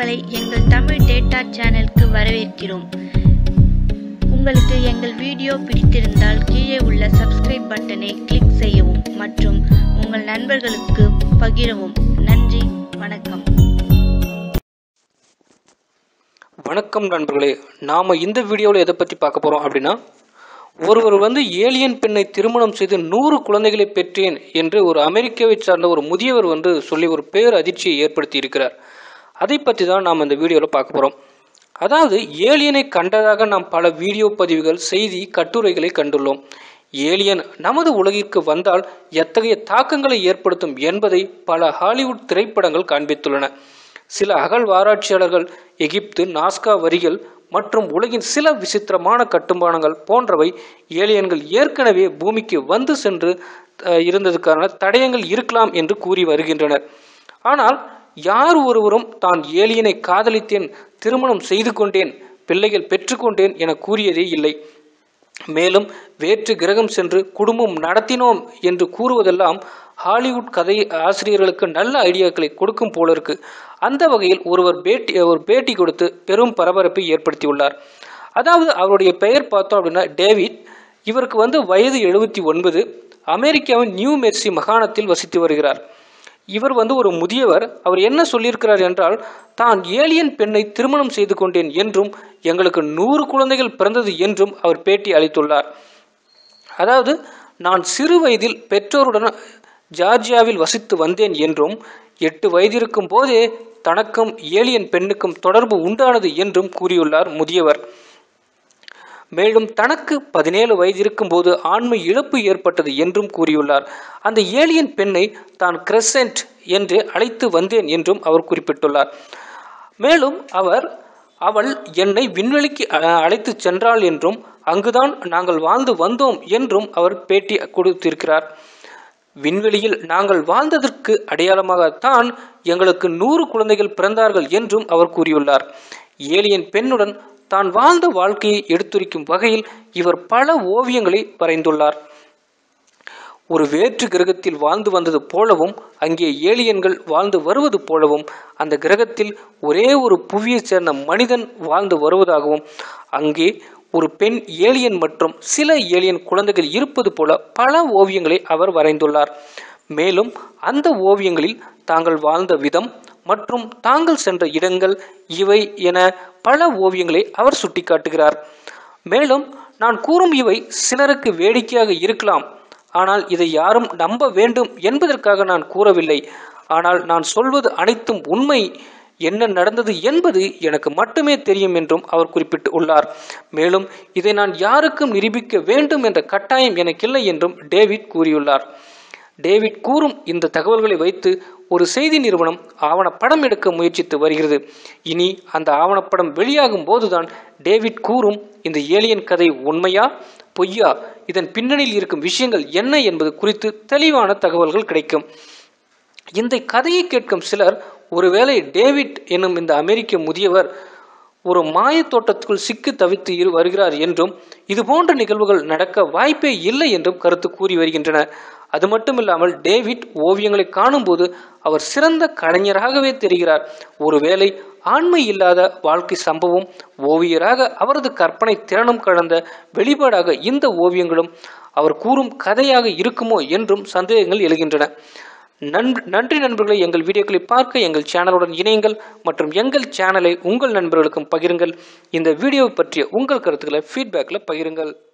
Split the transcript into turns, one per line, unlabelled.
உங்களை எங்கள் தமிழ் டேட்டா சேனலுக்கு வரவேற்கிறோம் உங்களுக்கு எங்கள் வீடியோ பிடித்திருந்தால் கீழே உள்ள சப்ஸ்கிரைப் பட்டனை கிளிக் செய்யவும் மற்றும் உங்கள் நண்பர்களுக்கு பகிரவும் நன்றி வணக்கம்
வணக்கம் நண்பர்களே நாம் இந்த வீடியோவில் எதை பற்றி பார்க்க போகிறோம் அப்படின்னா ஒருவர் வந்து ஏலியன் பெண்ணை திருமணம் செய்து நூறு குழந்தைகளை பெற்றேன் என்று ஒரு அமெரிக்காவை சார்ந்த ஒரு முதியவர் வந்து சொல்லி ஒரு பேர் அதிர்ச்சியை ஏற்படுத்தி இருக்கிறார் அதை பற்றி தான் நாம் இந்த வீடியோவில் பார்க்க போகிறோம் அதாவது ஏலியனை கண்டதாக நாம் பல வீடியோ பதிவுகள் செய்தி கட்டுரைகளை கண்டுள்ளோம் ஏலியன் நமது உலகிற்கு வந்தால் எத்தகைய தாக்கங்களை ஏற்படுத்தும் என்பதை பல ஹாலிவுட் திரைப்படங்கள் காண்பித்துள்ளன சில அகழ்வாராய்ச்சியாளர்கள் எகிப்து நாஸ்கா வரிகள் மற்றும் உலகின் சில விசித்திரமான கட்டுமானங்கள் போன்றவை ஏலியன்கள் ஏற்கனவே பூமிக்கு வந்து சென்று அஹ், இருந்ததுக்கான தடயங்கள் இருக்கலாம் என்று கூறி வருகின்றனர் ஆனால் யார் ஒருவரும் தான் ஏலியனை காதலித்தேன் திருமணம் செய்து கொண்டேன் பிள்ளைகள் பெற்றுக்கொண்டேன் என கூறியதே இல்லை மேலும் வேற்று கிரகம் சென்று குடும்பம் நடத்தினோம் என்று கூறுவதெல்லாம் ஹாலிவுட் கதை ஆசிரியர்களுக்கு நல்ல ஐடியாக்களை கொடுக்கும் போல இருக்கு அந்த வகையில் ஒருவர் பேட்டி ஒரு பேட்டி கொடுத்து பெரும் பரபரப்பை ஏற்படுத்தியுள்ளார் அதாவது அவருடைய பெயர் பார்த்தோம் அப்படின்னா டேவிட் இவருக்கு வந்து வயது எழுபத்தி ஒன்பது அமெரிக்காவின் நியூ மெர்சி மாகாணத்தில் வசித்து வருகிறார் இவர் வந்து ஒரு முதியவர் அவர் என்ன சொல்லியிருக்கிறார் என்றால் தான் ஏலியன் பெண்ணை திருமணம் செய்து கொண்டேன் என்றும் எங்களுக்கு நூறு குழந்தைகள் பிறந்தது என்றும் அவர் பேட்டி அளித்துள்ளார் அதாவது நான் சிறு வயதில் பெற்றோருடன் ஜார்ஜியாவில் வசித்து வந்தேன் என்றும் எட்டு வயதிருக்கும் போதே தனக்கும் ஏலியன் பெண்ணுக்கும் தொடர்பு உண்டானது என்றும் கூறியுள்ளார் முதியவர் மேலும் தனக்கு பதினேழு வயது இருக்கும்போது ஆண்மை இழப்பு ஏற்பட்டது என்றும் கூறியுள்ளார் அந்த ஏலியன் பெண்ணை தான் கிரெசென்ட் என்று அழைத்து வந்தேன் என்றும் அவர் குறிப்பிட்டுள்ளார் மேலும் அவர் அவள் என்னை விண்வெளிக்கு அ- அழைத்துச் சென்றாள் என்றும் அங்குதான் நாங்கள் வாழ்ந்து வந்தோம் என்றும் அவர் பேட்டி கொடுத்திருக்கிறார் விண்வெளியில் நாங்கள் வாழ்ந்ததற்கு அடையாளமாகத்தான் எங்களுக்கு நூறு குழந்தைகள் பிறந்தார்கள் என்றும் அவர் கூறியுள்ளார் ஏலியன் பெண்ணுடன் தான் வாழ்ந்த வாழ்க்கையை எடுத்துரைக்கும் வகையில் இவர் பல ஓவியங்களை வரைந்துள்ளார் ஒரு வேற்று கிரகத்தில் வாழ்ந்து வந்தது போலவும் அங்கே ஏலியன்கள் வாழ்ந்து வருவது போலவும் அந்த கிரகத்தில் ஒரே ஒரு புவியைச் சேர்ந்த மனிதன் வாழ்ந்து வருவதாகவும் அங்கே ஒரு பெண் ஏலியன் மற்றும் சில ஏலியன் குழந்தைகள் இருப்பது போல பல ஓவியங்களை அவர் வரைந்துள்ளார் மேலும் அந்த ஓவியங்களில் தாங்கள் வாழ்ந்த விதம் மற்றும் தாங்கள் சென்ற இடங்கள் இவை என பல ஓவியங்களை அவர் சுட்டிக்காட்டுகிறார் மேலும் நான் கூறும் இவை சிலருக்கு வேடிக்கையாக இருக்கலாம் ஆனால் இதை யாரும் நம்ப வேண்டும் என்பதற்காக நான் கூறவில்லை ஆனால் நான் சொல்வது அனைத்தும் உண்மை என்ன நடந்தது என்பது எனக்கு மட்டுமே தெரியும் என்றும் அவர் குறிப்பிட்டு உள்ளார் மேலும் இதை நான் யாருக்கும் நிரூபிக்க வேண்டும் என்ற கட்டாயம் எனக்கில்லை என்றும் டேவிட் கூறியுள்ளார் டேவிட் கூறும் இந்த தகவல்களை வைத்து ஒரு செய்தி நிறுவனம் ஆவணப்படம் எடுக்க முயற்சித்து வருகிறது இனி அந்த ஆவணப்படம் வெளியாகும் போதுதான் டேவிட் கூறும் இந்த ஏலியன் கதை உண்மையா பொய்யா இதன் பின்னணியில் இருக்கும் விஷயங்கள் என்ன என்பது குறித்து தெளிவான தகவல்கள் கிடைக்கும் இந்த கதையை கேட்கும் சிலர் ஒருவேளை டேவிட் என்னும் இந்த அமெரிக்க முதியவர் ஒரு மாயத் தோட்டத்துக்குள் சிக்கி தவித்து இரு வருகிறார் என்றும் இது போன்ற நிகழ்வுகள் நடக்க வாய்ப்பே இல்லை என்றும் கருத்து கூறி வருகின்றனர் அது மட்டுமில்லாமல் டேவிட் ஓவியங்களை காணும்போது அவர் சிறந்த கலைஞராகவே தெரிகிறார் ஒருவேளை ஆண்மை இல்லாத வாழ்க்கை சம்பவம் ஓவியராக அவரது கற்பனை திறனும் கலந்த வெளிப்பாடாக இந்த ஓவியங்களும் அவர் கூறும் கதையாக இருக்குமோ என்றும் சந்தேகங்கள் எழுகின்றன நன்றி நன்றி நண்பர்களை எங்கள் வீடியோக்களை பார்க்க எங்கள் சேனலுடன் இணையுங்கள் மற்றும் எங்கள் சேனலை உங்கள் நண்பர்களுக்கும் பகிருங்கள் இந்த வீடியோவை பற்றிய உங்கள் கருத்துக்களை ஃபீட்பேக்கில் பகிருங்கள்